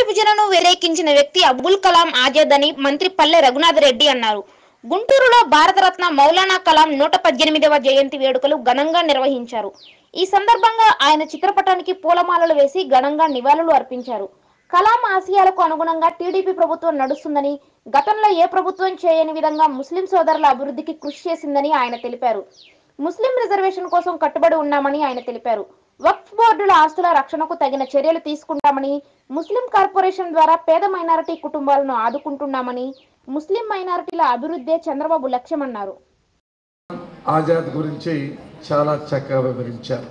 విభజనను వ్యతిరేకించిన వ్యక్తి అబుల్ కలాం ఆజాద్ అని మంత్రి పల్లె రఘునాథ్ రెడ్డి అన్నారు గుంటూరులో భారతరత్న మౌలానా కలాం నూట పద్దెనిమిదవ జయంతి వేడుకలు ఘనంగా నిర్వహించారు ఈ సందర్భంగా ఆయన చిత్రపటానికి పూలమాలలు వేసి ఘనంగా నివాళులు అర్పించారు కలాం ఆశయాలకు అనుగుణంగా టీడీపీ ప్రభుత్వం నడుస్తుందని గతంలో ఏ ప్రభుత్వం చేయని విధంగా ముస్లిం సోదరుల అభివృద్ధికి కృషి చేసిందని ఆయన తెలిపారు ముస్లిం రిజర్వేషన్ కోసం కట్టుబడి ఉన్నామని ఆయన తెలిపారు వక్ఫ్ బోర్డుల ఆస్తుల రక్షణకు తగిన చర్యలు తీసుకుంటామని ముస్లిం కార్పొరేషన్ ద్వారా పేద మైనారిటీ కుటుంబాలను ఆదుకుంటున్నామని ముస్లిం మైనారిటీల అభివృద్ధే చంద్రబాబు లక్ష్యమన్నారు ఆజాద్ గురించి చాలా చక్కగా వివరించారు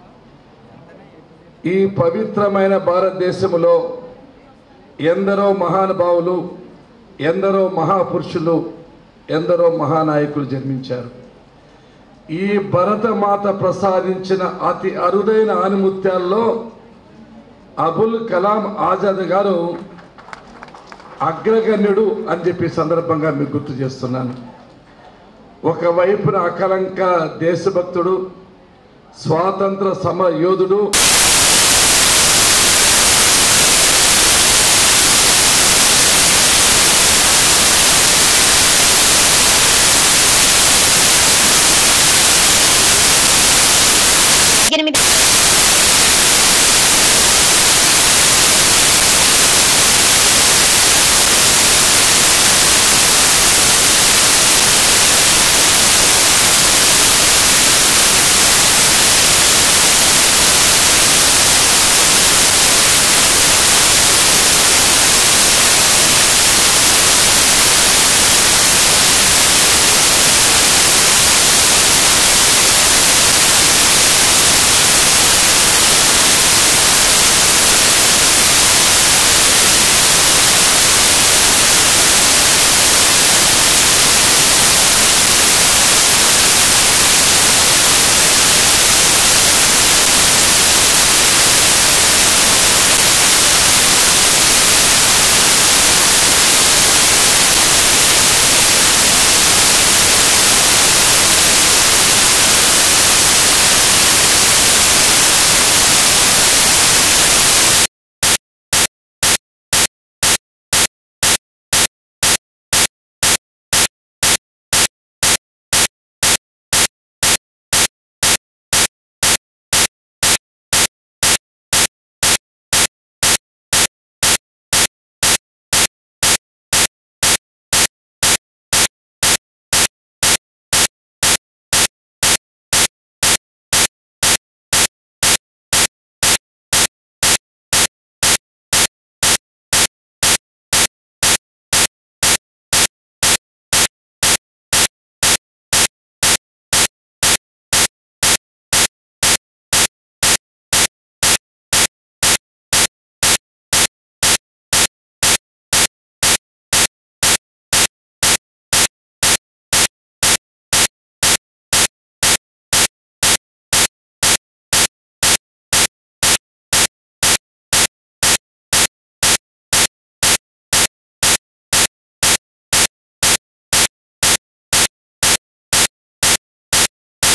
ఈ పవిత్రమైన భారతదేశంలో ఎందరో మహానుభావులు ఎందరో మహాపురుషులు ఎందరో మహానాయకులు జన్మించారు ఈ భరతమాత ప్రసాదించిన అతి అరుదైన ఆనిముత్యాల్లో అబుల్ కలాం ఆజాద్ గారు అగ్రగణ్యుడు అని చెప్పి సందర్భంగా మీకు గుర్తు చేస్తున్నాను ఒకవైపున అకలంక దేశభక్తుడు స్వాతంత్ర సమర యోధుడు